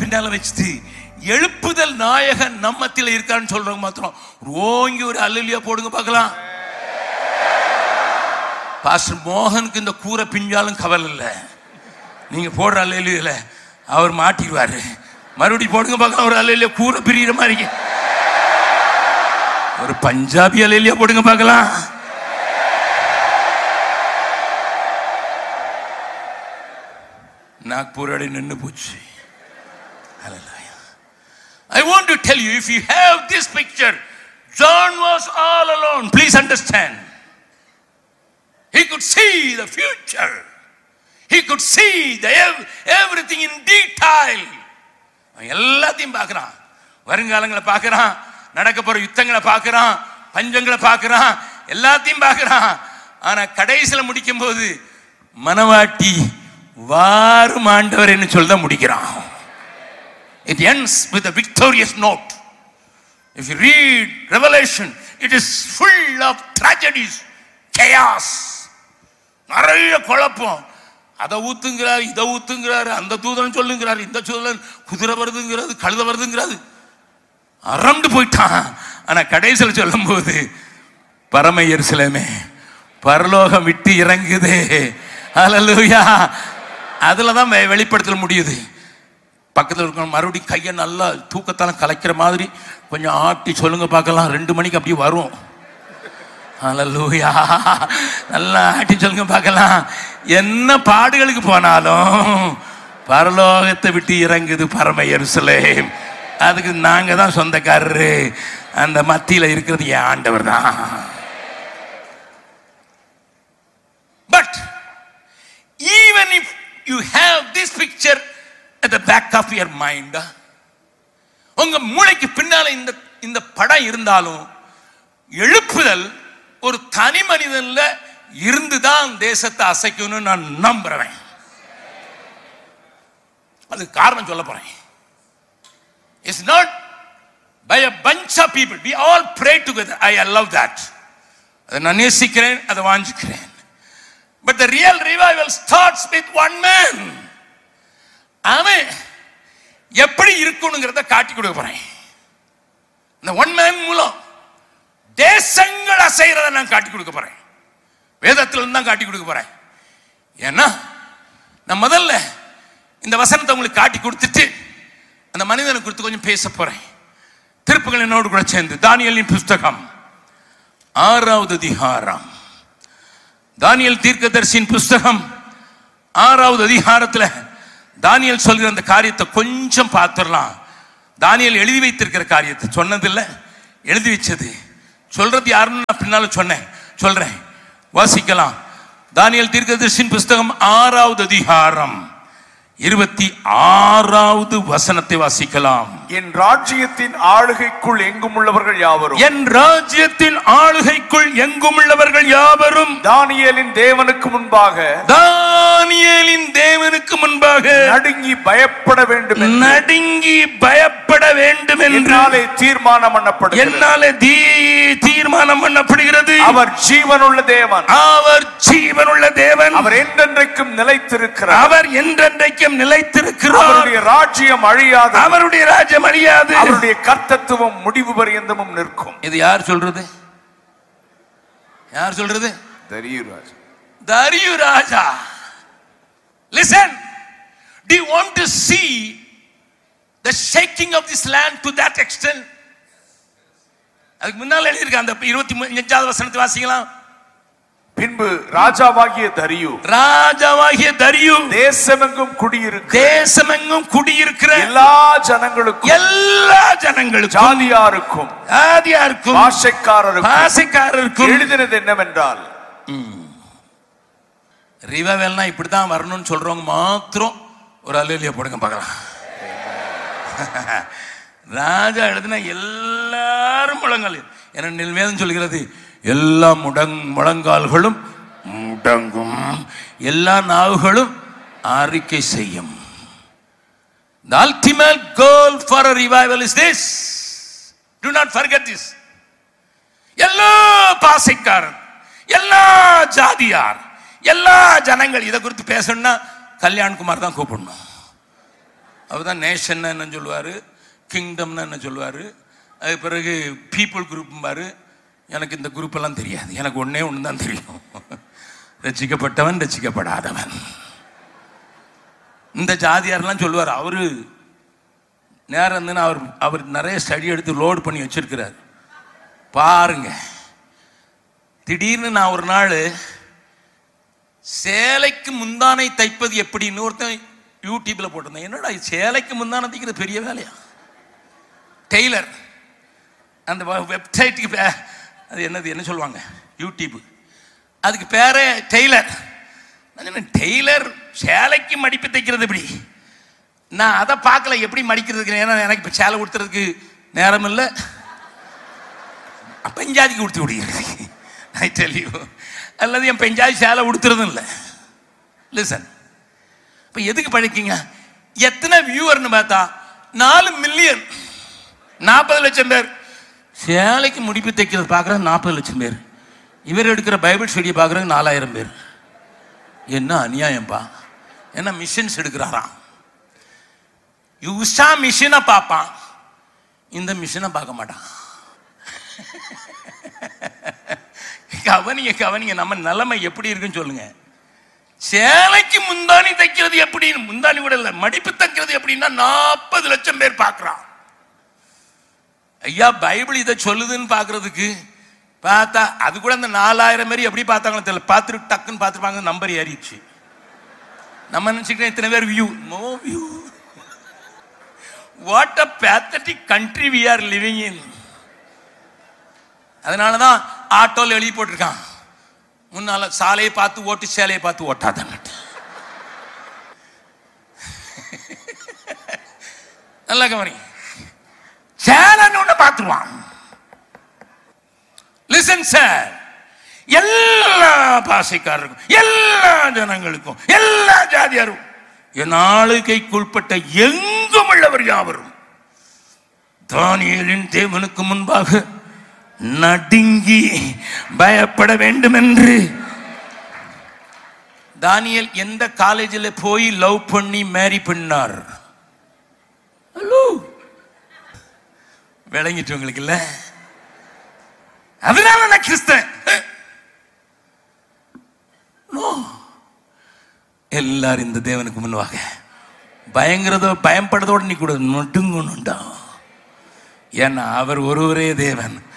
பின்னால வச்சுட்டு எழுப்புதல் நாயகன் நம்மத்தில் இருக்கான்னு சொல்றவங்க மாத்திரம் ஓங்கி ஒரு அல்லலியா போடுங்க பார்க்கலாம் பாஸ்டர் மோகனுக்கு இந்த கூரை பிஞ்சாலும் கவலை இல்லை நீங்க போடுற அல்லையில அவர் மாட்டிடுவாரு மறுபடியும் போடுங்க பார்க்கலாம் ஒரு அல்லையில கூரை பிரியிற மாதிரி ஒரு பஞ்சாபி அலையிலியா போடுங்க பார்க்கலாம் நாக்பூர் அடி நின்று போச்சு Hallelujah. I want to tell you if you have this picture, John was all alone. Please understand. He could see the future. He could see the ev- everything in detail. அவன் எல்லாத்தையும் பார்க்கறான் வருங்காலங்களை பார்க்கறான் நடக்க போற யுத்தங்களை பார்க்கறான் பஞ்சங்களை பார்க்கறான் எல்லாத்தையும் பார்க்கறான் ஆனா கடைசியில முடிக்கும் போது மனவாட்டி வாரும் ஆண்டவர் என்று சொல்ல முடிக்கிறான் It ends with a victorious note. If you read Revelation, it is full of tragedies, chaos. நிறைய குழப்பம் அதை ஊத்துங்கிறார் இதை ஊத்துங்கிறாரு அந்த தூதன் சொல்லுங்கிறாரு இந்த தூதன் குதிரை வருதுங்கிறது கழுத வருதுங்கிறது அரண்டு போயிட்டான் ஆனா கடைசியில் சொல்லும்போது பரம எருசலேமே பரலோகம் விட்டு இறங்குதே ஹalleluya அதுல தான் வெ- வெளிப்படுத்தல் முடியுது பக்கத்தில் இருக்கணும் மறுபடியும் கையை நல்லா தூக்கத்தால கலைக்கிற மாதிரி கொஞ்சம் ஆட்டி சொல்லுங்க பார்க்கலாம் ரெண்டு மணிக்கு அப்படியே வரும் ஹalleluya நல்லா ஆட்டி சொல்லுங்க பார்க்கலாம் என்ன பாடுகளுக்கு போனாலும் பரலோகத்தை விட்டு இறங்குது பரம எருசலேம் அதுக்கு நாங்க தான் சொந்தக்காரரு அந்த மத்தியில இருக்கிறது என் ஆண்டவர் தான் but even if you have this picture at the back of your mind உங்க மூளைக்கு பின்னால இந்த இந்த படம் இருந்தாலும் எழுப்புதல் ஒரு தனி மனிதன்ல இருந்துதான் தேசத்தை அசைக்கணும்னு நான் நம்புறேன் அதுக்கு காரணம் சொல்ல போறேன் it's not by a bunch of people we all pray together I love that அதை நான் நேசிக்கிறேன் அதை வாஞ்சிக்கிறேன் but the real revival starts with one man அவன் எப்படி இருக்கணுங்கிறத காட்டி கொடுக்க போறேன் இந்த ஒன் மேன் மூலம் தேசங்கள் அசைறத நான் காட்டி கொடுக்க போறேன் வேதத்துல இருந்து தான் காட்டி கொடுக்க போறேன் ஏன்னா நான் முதல்ல இந்த வசனத்தை உங்களுக்கு காட்டி கொடுத்துட்டு அந்த மனிதனை குறித்து கொஞ்சம் பேச போறேன் திருப்புகள் என்னோடு கூட சேர்ந்து தானியலின் புஸ்தகம் ஆறாவது அதிகாரம் தானியல் தீர்க்கதரிசியின் புஸ்தகம் ஆறாவது அதிகாரத்துல தானியல் சொல்கிற அந்த காரியத்தை கொஞ்சம் பார்த்துடலாம் தானியல் எழுதி வைத்திருக்கிற காரியத்தை சொன்னதில்ல எழுதி வச்சது சொல்றது யாருன்னு நான் பின்னால சொன்னேன் சொல்றேன் வாசிக்கலாம் தானியல் தீர்க்கதரிசியின் புஸ்தகம் ஆறாவது அதிகாரம் இருபத்தி ஆறாவது வசனத்தை வாசிக்கலாம் என் ராஜ்யத்தின் ஆளுகைக்குள் எங்கும் உள்ளவர்கள் யாவரும் என் ராஜ்யத்தின் ஆளுகைக்குள் எங்கும் உள்ளவர்கள் யாவரும் தானியேலின் தேவனுக்கு முன்பாக தானியேலின் தேவனுக்கு முன்பாக நடுங்கி பயப்பட வேண்டும் என்று நடுங்கி பயப்பட வேண்டும் என்று என்னாலே தீர்மானம் பண்ணப்படுகிறது என்னாலே தீ- தீர்மானம் பண்ணப்படுகிறது அவர் ஜீவனுள்ள தேவன் அவர் ஜீவனுள்ள தேவன் அவர் என்றென்றைக்கும் நிலைத்திருக்கிறார் அவர் என்றென்றைக்கும் நிலைத்திருக்கிறார் அவருடைய ராஜ்யம் அழியாது அவருடைய ராஜ்யம் அழியாது அவருடைய கர்த்தத்துவம் முடிவு பரியந்தமும் நிற்கும் இது யார் சொல்றது யார் சொல்றது தரியுராஜ் Dariu Raja. Listen, do you want to see the shaking of this land to that extent? அதுக்கு முன்னால் எழுதியிருக்க அந்த இருபத்தி அஞ்சாவது வசனத்தை வாசிக்கலாம் பின்பு ராஜாவாகிய தரியு ராஜாவாகிய தரியு தேசமெங்கும் குடியிருக்க தேசமெங்கும் குடியிருக்கிற எல்லா ஜனங்களுக்கும் எல்லா ஜனங்களுக்கும் ஜாதியாருக்கும் ஆதியாருக்கும் பாஷைக்காரருக்கும் பாசைக்காரருக்கும் எழுதினது என்னவென்றால் ரிவவேல்னா இப்படி தான் வரணும்னு சொல்றவங்க மாத்திரம் ஒரு அலுவலியை போடுங்க பார்க்கலாம் ராஜா எழுதின எல்லாரும் முழங்கால் என நில்வேதம் சொல்கிறது எல்லா முடங் முழங்கால்களும் முடங்கும் எல்லா நாவுகளும் அறிக்கை செய்யும் The ultimate goal for a revival is this. Do not forget this. எல்லா பாசைக்காரன் எல்லா ஜாதியார் எல்லா ஜனங்கள் இதை குறித்து பேசணும்னா கல்யாண்குமார் தான் கூப்பிடணும் அவர் தான் நேஷன் என்ன சொல்லுவார் கிங்டம்னு என்ன சொல்லுவார் அதுக்கு பிறகு பீப்புள் குரூப்பும்பாரு எனக்கு இந்த குரூப் எல்லாம் தெரியாது எனக்கு ஒண்ணே ஒன்று தான் தெரியும் ரசிக்கப்பட்டவன் ரசிக்கப்படாதவன் இந்த ஜாதியார்லாம் சொல்லுவார் அவரு நேரம் இருந்துன்னு அவர் அவர் நிறைய ஸ்டடி எடுத்து லோட் பண்ணி வச்சிருக்கிறார் பாருங்க திடீர்னு நான் ஒரு நாள் சேலைக்கு முந்தானை தைப்பது எப்படின்னு ஒருத்தன் யூடியூப்ல போட்டிருந்தேன் என்னடா இது சேலைக்கு முந்தானை தைக்கிறது பெரிய வேலையா டெய்லர் அந்த வெப்சைட்டுக்கு பே அது என்னது என்ன சொல்லுவாங்க யூடியூப் அதுக்கு பேரே டெய்லர் நான் சொன்னேன், டெய்லர் சேலைக்கு மடிப்பு தைக்கிறது எப்படி நான் அதை பார்க்கல எப்படி மடிக்கிறதுக்கு ஏன்னா எனக்கு இப்போ சேலை உடுத்துறதுக்கு நேரம் இல்லை பெஞ்சாதிக்கு உடுத்து விடுகிறது ஐ டெல் யூ அல்லது என் பெஞ்சாதி சேலை உடுத்துறதும் இல்லை லிசன் இப்போ எதுக்கு படிக்கீங்க எத்தனை வியூவர்னு பார்த்தா நாலு மில்லியன் நாற்பது லட்சம் பேர் சேலைக்கு முடிப்பு தைக்கிறது பார்க்குறது நாற்பது லட்சம் பேர் இவர் எடுக்கிற பைபிள் ஸ்டடியை பார்க்குறது நாலாயிரம் பேர் என்ன அநியாயம்ப்பா என்ன மிஷின்ஸ் எடுக்கிறாராம் யூஸா மிஷினை பார்ப்பான் இந்த மிஷினை பார்க்க மாட்டான் கவனிங்க கவனிங்க நம்ம நிலைமை எப்படி இருக்குன்னு சொல்லுங்க சேலைக்கு முந்தானி தைக்கிறது எப்படின்னு முந்தானி கூட இல்ல மடிப்பு தைக்கிறது எப்படின்னா நாற்பது லட்சம் பேர் பார்க்கறான் ஐயா பைபிள் இதை சொல்லுதுன்னு பார்க்கிறதுக்கு பார்த்தா அது கூட அந்த நாலாயிரம் பேர் எப்படி பார்த்தாங்களோ தெரியல பார்த்துட்டு டக்குன்னு பார்த்துருப்பாங்க நம்பர் ஏறிடுச்சு நம்ம நினைச்சுக்கிட்டேன் இத்தனை பேர் view no view what a pathetic country we are living in அதனால தான் ஆட்டோல எழுதி போட்டிருக்கான் முன்னால சாலையை பார்த்து ஓட்டு சேலையை பார்த்து ஓட்டாதங்க நல்லா கவனி சேலன்னு ஒண்ணு பார்த்துருவான் லிசன் சார் எல்லா பாசைக்காரருக்கும் எல்லா ஜனங்களுக்கும் எல்லா ஜாதியாரும் என் ஆளுகைக்குட்பட்ட எங்கும் உள்ளவர் யாவரும் தானியலின் தேவனுக்கு முன்பாக நடுங்கி பயப்பட வேண்டும் என்று தானியல் எந்த காலேஜில் போய் லவ் பண்ணி மேரி பண்ணார் ஹலோ விளங்கிட்டு உங்களுக்கு இல்ல அதனால நான் கிறிஸ்தன் No. எல்லாரும் இந்த தேவனுக்கு முன்பாக பயங்கிறதோ பயப்படுறதோட நீ கூட நொடுங்கணுண்டா ஏன்னா அவர் ஒருவரே தேவன்